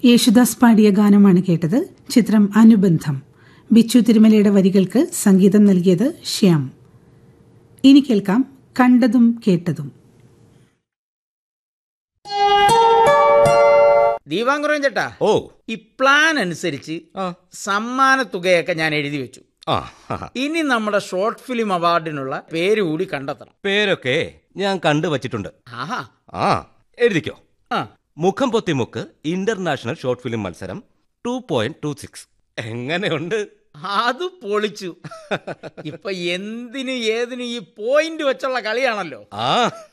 യേശുദാസ് പാടിയ ഗാനമാണ് കേട്ടത് ചിത്രം അനുബന്ധം ബിച്ചു തിരുമലയുടെ വരികൾക്ക് സംഗീതം നൽകിയത് ശ്യാം ഇനി കേൾക്കാം കണ്ടതും കേട്ടതും ദീപാങ്കുറം ചേട്ടാ ഓ ഈ പ്ലാൻ അനുസരിച്ച് ആ സമ്മാന തുകയൊക്കെ ഞാൻ എഴുതി വെച്ചു ആ ഹാ, ഹാ. ഇനി നമ്മുടെ ഷോർട്ട് ഫിലിം അവാർഡിനുള്ള പേര് കൂടി കണ്ടെത്തണം പേരൊക്കെ ഞാൻ കണ്ടു വച്ചിട്ടുണ്ട് ആഹാ ആ എഴുതിക്കോ ആ മുഖം പൊത്തിമുക്ക് ഇന്റർനാഷണൽ ഷോർട്ട് ഫിലിം മത്സരം ടു പോയിന്റ് ടു സിക്സ് എങ്ങനെയുണ്ട് അത് പൊളിച്ചു ഇപ്പൊ എന്തിനും ഏതിനും ഈ പോയിന്റ് വെച്ചുള്ള കളിയാണല്ലോ ആ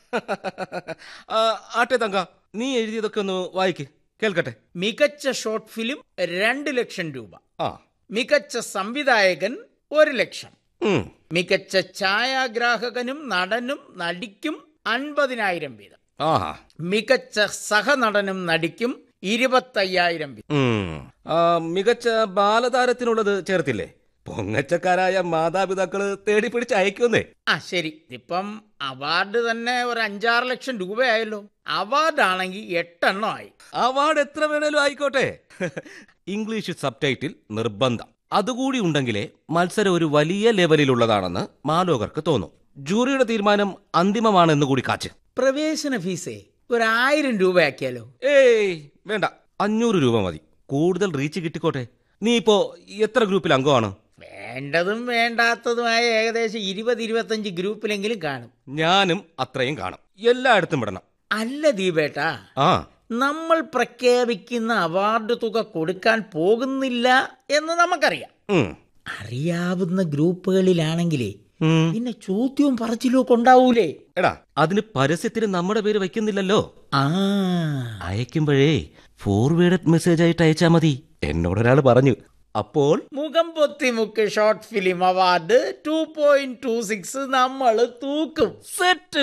ആ, ആട്ടെ തങ്ക നീ എഴുതിയതൊക്കെ ഒന്ന് വായിക്ക് കേൾക്കട്ടെ മികച്ച ഷോർട്ട് ഫിലിം രണ്ട് ലക്ഷം രൂപ ആ മികച്ച സംവിധായകൻ ഒരു ലക്ഷം ഉം. മികച്ച ഛായാഗ്രാഹകനും നടനും നടിക്കും അൻപതിനായിരം വീതം ആഹാ മികച്ച സഹനടനും നടിക്കും ഇരുപത്തയ്യായിരം വീതം ഉം. ആ, മികച്ച ബാലതാരത്തിനുള്ളത് ചേർത്തില്ലേ പൊങ്ങച്ചക്കാരായ മാതാപിതാക്കള് തേടി പിടിച്ച് അയക്കുന്നേ ആ ശരി ഇപ്പം അവാർഡ് തന്നെ ഒരു അഞ്ചാറ് ലക്ഷം രൂപയായല്ലോ അവാർഡാണെങ്കിൽ എട്ടെണ്ണം ആയി അവാർഡ് എത്ര വേണേലും ആയിക്കോട്ടെ ഇംഗ്ലീഷ് സബ് ടൈറ്റിൽ നിർബന്ധം അതുകൂടി ഉണ്ടെങ്കിലേ മത്സരം ഒരു വലിയ ലെവലിലുള്ളതാണെന്ന് മാലോകർക്ക് തോന്നും ജൂറിയുടെ തീരുമാനം അന്തിമമാണെന്ന് കൂടി കാച്ച് പ്രവേശന ഫീസേ ഒരു ആയിരം രൂപയാക്കിയാലോ ഏയ് വേണ്ട അഞ്ഞൂറ് രൂപ മതി കൂടുതൽ റീച്ച് കിട്ടിക്കോട്ടെ നീ ഇപ്പോ എത്ര ഗ്രൂപ്പിൽ അംഗമാണ് വേണ്ടതും വേണ്ടാത്തതുമായ ഏകദേശം ഇരുപത് ഇരുപത്തഞ്ച് ഗ്രൂപ്പിലെങ്കിലും കാണും ഞാനും അത്രയും കാണും എല്ലായിടത്തും വിടണം അല്ല ദീപേട്ടാ ആ നമ്മൾ പ്രഖ്യാപിക്കുന്ന അവാർഡ് തുക കൊടുക്കാൻ പോകുന്നില്ല എന്ന് നമുക്കറിയാം ഉം. അറിയാവുന്ന ഗ്രൂപ്പുകളിലാണെങ്കിലേ ഉം. പിന്നെ ചോദ്യവും പറച്ചിലും ഒക്കെ ഉണ്ടാവൂലേ എടാ അതിന് പരസ്യത്തിന് നമ്മുടെ പേര് വയ്ക്കുന്നില്ലല്ലോ ആ അയക്കുമ്പോഴേ ഫോർവേഡ് മെസ്സേജ് ആയിട്ട് അയച്ചാ മതി എന്നോടൊരാൾ പറഞ്ഞു അപ്പോൾ മുഖം പൊത്തി മുക്ക് short film award two point two six നമ്മൾ തൂക്കും സെറ്റ്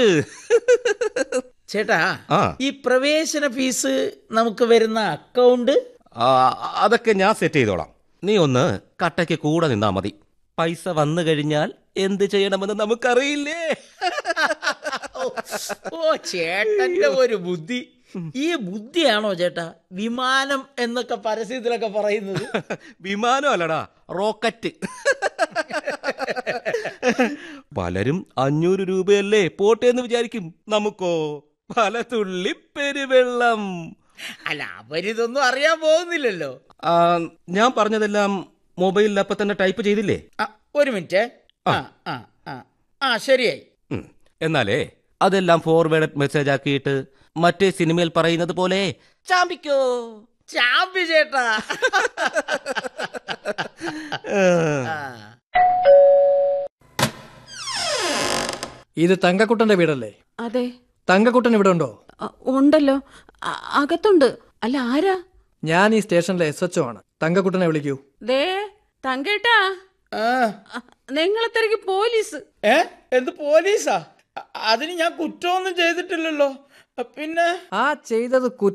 ചേട്ടാ ആ ഈ പ്രവേശന ഫീസ് നമുക്ക് വരുന്ന അക്കൗണ്ട് ആ, അതൊക്കെ ഞാൻ സെറ്റ് ചെയ്തോളാം നീ ഒന്ന് കട്ടയ്ക്ക് കൂടെ നിന്നാ മതി പൈസ വന്നു കഴിഞ്ഞാൽ എന്ത് ചെയ്യണമെന്ന് നമുക്കറിയില്ലേ ഓ ചേട്ടന്റെ ഒരു ബുദ്ധി ഈ ബുദ്ധിയാണോ ചേട്ടാ വിമാനം എന്നൊക്കെ പരസ്യത്തിലൊക്കെ പറയുന്നത് വിമാനം അല്ലടാ റോക്കറ്റ് പലരും അഞ്ഞൂറ് രൂപയല്ലേ പോട്ടെ എന്ന് വിചാരിക്കും നമുക്കോ പല തുള്ളി പെരുവെള്ളം അല്ല അവരിതൊന്നും അറിയാൻ പോകുന്നില്ലല്ലോ ആ, ഞാൻ പറഞ്ഞതെല്ലാം മൊബൈലിൽ അപ്പൊ തന്നെ ടൈപ്പ് ചെയ്തില്ലേ ആ, ഒരു മിനിറ്റ് ആ ആ ആ ആ ശരിയായി ഉം. എന്നാലേ അതെല്ലാം ഫോർവേഡ് മെസ്സേജ് ആക്കിയിട്ട് മറ്റേ സിനിമയിൽ പറയുന്നത് പോലെ ചാമ്പിക്കോ ചാമ്പി ചേട്ടാ ആ. ആ. ഇത് തങ്കക്കുട്ടന്റെ വീടല്ലേ അതെ തങ്കക്കുട്ടൻ ഇവിടെ ഉണ്ടോ അ, ഉണ്ടല്ലോ അ- അകത്തുണ്ട് അല്ല ആരാ ഞാൻ ഈ സ്റ്റേഷനിലെ എസ് എച്ച് ആണ് തങ്കക്കുട്ടനെ വിളിക്കൂ ദേ തങ്കേട്ടാ ആ. നിങ്ങളെ തിരക്ക് പോലീസ് ഏ എന്ത് പോലീസാ അ- അതിന് ഞാൻ കുറ്റമൊന്നും ചെയ്തിട്ടില്ലല്ലോ പിന്നെ ആ ചെയ്തത്